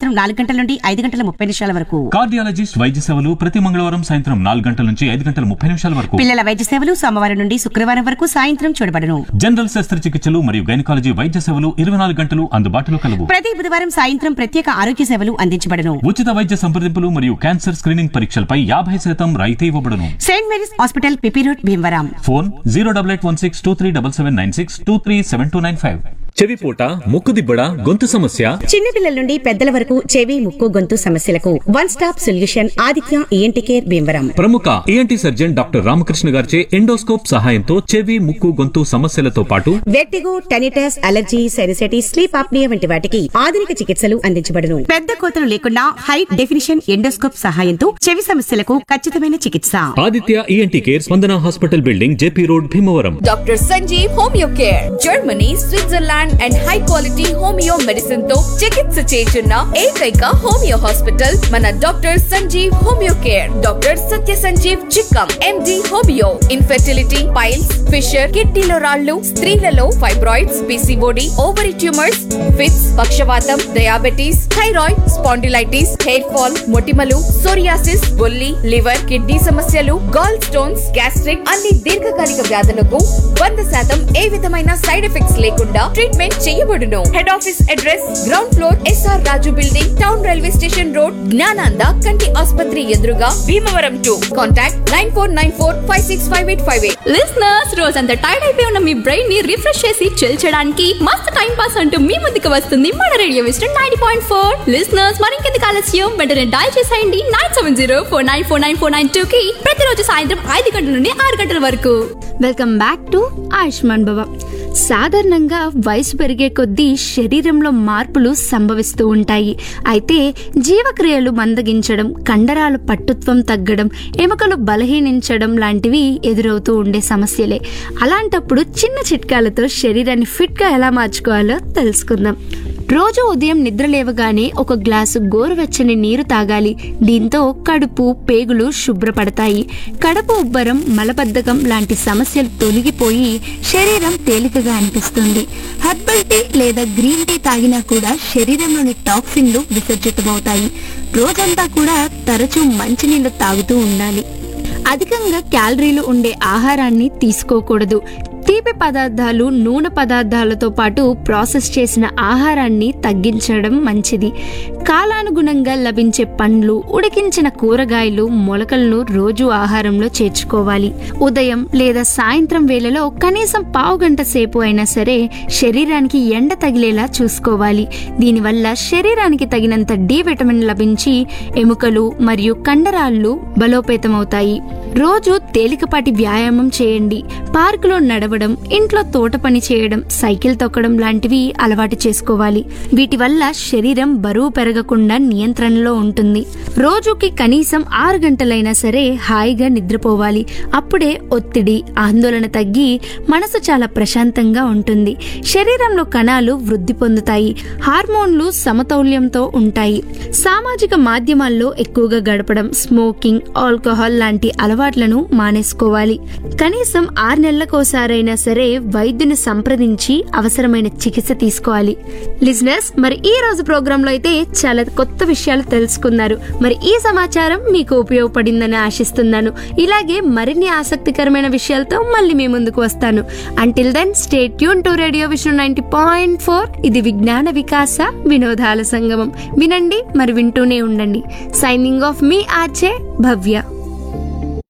సాయంత్రం నాలుగు గంటల నుండి ఐదు గంటల ముప్పై నిమిషాల వరకు కార్డియాలజిస్ట్ వైద్య సేవలు ప్రతి మంగళవారం సాయంత్రం నాలుగు గంటల నుంచి ఐదు గంటల ముప్పై నిమిషాల వరకు పిల్లల వైద్య సేవలు సోమవారం నుండి శుక్రవారం వరకు సాయంత్రం చూడబడను జనరల్ శస్త్రచికిత్సలు మరియు గైనకాలజీ వైద్య సేవలు ఇరవై నాలుగు గంటలు అందుబాటులో కలవు ప్రతి బుధవారం సాయంత్రం ప్రత్యేక ఆరోగ్య సేవలు అందించబడను ఉచిత వైద్య సంప్రదింపులు మరియు క్యాన్సర్ స్క్రీనింగ్ పరీక్షలపై యాభై శాతం రాయితీ ఇవ్వబడును Saint Mary's hospital PP road Bhimavaram phone zero double eight one six two three double seven nine six two three seven two nine five చెవిపూట ముక్కు దిబ్బడ గొంతు సమస్య చిన్నపిల్లల నుండి పెద్దల వరకు చెవి ముక్కు గొంతు సమస్యలకు one stop solution Aditya ENT care Bhimavaram ప్రముఖ ఈఎన్టీ సర్జన్ డాక్టర్ రామకృష్ణ గారిచే ఎండోస్కోప్ సహాయంతో చెవి ముక్కు గొంతు సమస్యలతో పాటు vertigo tinnitus allergy sinusitis sleep apnea వంటి వాటికి ఆధునిక చికిత్సలు అందించబడును పెద్ద కోతలు లేకుండా హై డెఫినిషన్ ఎండోస్కోప్ సహాయంతో చెవి సమస్యలకు ఖచ్చితమైన చికిత్స Aditya ENT care Spandana hospital building JP road Bhimavaram doctor Sanjeev homeo care Germany Switzerland and high quality homeo medicine తో చికిత్స చేస్తున్న ఏకైక హోమియో హాస్పిటల్ మన doctor Sanjeev homeo care doctor Satya Sanjeev Chikkam MD homeo infertility piles fissure కిడ్నీలో రాళ్లు స్త్రీలలో fibroids PCOD ovary tumours fits పక్షవాతం diabetes thyroid spondylitis hair fall మొటిమలు సోరియాసిస్ బొల్లి లివర్ కిడ్నీ సమస్యలు గాల్ స్టోన్స్ గ్యాస్ట్రిక్ అన్ని దీర్ఘకాలిక వ్యాధులకు వంద శాతం ఏ విధమైన సైడ్ ఎఫెక్ట్స్ లేకుండా ట్రీట్మెంట్ చేయబడును head office address ground floor SR Raju building town railway station road Gnananda కంటి ఆసుపత్రి ఎదురుగా Bhimavaram to contact nine four nine four five six five eight five eight listeners రోజంతా టైర్డ్ అయిపోయి ఉన్న మీ బ్రెయిన్ ని రిఫ్రెష్ చేసి చిల్ చేయడానికి మస్తు టైం పాస్ అంటూ మీ ముందుకు వస్తుంది మన రేడియో విస్టర్ నైన్టీ పాయింట్ ఫోర్ లిసనర్స్ మరింకెందుకు ఆలస్యం వెంటనే డయల్ చేసేయండి nine seven zero four nine four nine four nine two కి ప్రతిరోజు సాయంత్రం ఐదు గంటల నుండి ఆరు గంటల వరకు welcome back to Ayushman Baba సాధారణంగా వయసు పెరిగే కొద్దీ శరీరంలో మార్పులు సంభవిస్తూ ఉంటాయి అయితే జీవక్రియలు మందగించడం కండరాల పట్టుత్వం తగ్గడం ఎముకలు బలహీనించడం లాంటివి ఎదురవుతూ ఉండే సమస్యలే అలాంటప్పుడు చిన్న చిట్కాలతో శరీరాన్ని ఫిట్గా ఎలా మార్చుకోవాలో తెలుసుకుందాం రోజు ఉదయం నిద్ర లేవగానే ఒక గ్లాసు గోరువెచ్చని నీరు తాగాలి దీంతో కడుపు పేగులు శుభ్రపడతాయి కడుపు ఉబ్బరం మలబద్ధకం లాంటి సమస్యలు తొలగిపోయి శరీరం తేలికగా అనిపిస్తుంది హెర్బల్ టీ లేదా గ్రీన్ టీ తాగినా కూడా శరీరంలోని టాక్సిన్లు విసర్జితమవుతాయి రోజంతా కూడా తరచూ మంచినీళ్లు తాగుతూ ఉండాలి అధికంగా క్యాలరీలు ఉండే ఆహారాన్ని తీసుకోకూడదు తీపి పదార్థాలు నూనె పదార్థాలతో పాటు ప్రాసెస్ చేసిన ఆహారాన్ని తగ్గించడం మంచిది కాలానుగుణంగా లభించే పండ్లు ఉడికించిన కూరగాయలు మొలకలను రోజు ఆహారంలో చేర్చుకోవాలి ఉదయం లేదా సాయంత్రం వేళలో కనీసం పావు గంట సేపు అయినా సరే శరీరానికి ఎండ తగిలేలా చూసుకోవాలి దీనివల్ల శరీరానికి తగినంత డి విటమిన్ లభించి ఎముకలు మరియు కండరాళ్ళు బలోపేతమవుతాయి రోజు తేలికపాటి వ్యాయామం చేయండి పార్కులో నడవడం ఇంట్లో తోట పని చేయడం సైకిల్ తొక్కడం లాంటివి అలవాటు చేసుకోవాలి వీటి వల్ల శరీరం బరువు పెరగకుండా నియంత్రణలో ఉంటుంది రోజుకి కనీసం ఆరు గంటలైనా సరే హాయిగా నిద్రపోవాలి అప్పుడే ఒత్తిడి ఆందోళన తగ్గి మనసు చాలా ప్రశాంతంగా ఉంటుంది శరీరంలో కణాలు వృద్ధి పొందుతాయి హార్మోన్లు సమతౌల్యంతో ఉంటాయి సామాజిక మాధ్యమాల్లో ఎక్కువగా గడపడం స్మోకింగ్ ఆల్కహాల్ లాంటి అలవాట్లను మానేసుకోవాలి కనీసం ఆరు నెలలకోసారైనా సరే వైద్యుని సంప్రదించి అవసరమైన చికిత్స తీసుకోవాలి లిజినెస్ మరి ఈ రోజు ప్రోగ్రామ్ లో అయితే చాలా కొత్త విషయాలు తెలుసుకున్నారు మరి ఈ సమాచారం మీకు ఉపయోగపడిందని ఆశిస్తున్నాను ఇలాగే మరిన్ని ఆసక్తికరమైన విషయాలతో మళ్ళీ మీ ముందుకు వస్తాను until then stay tune to radio Vishnu ninety point four ఇది విజ్ఞాన వికాస వినోదాల సంగమం వినండి మరి వింటూనే ఉండండి సైనింగ్ ఆఫ్ మీ ఆర్చే భవ్య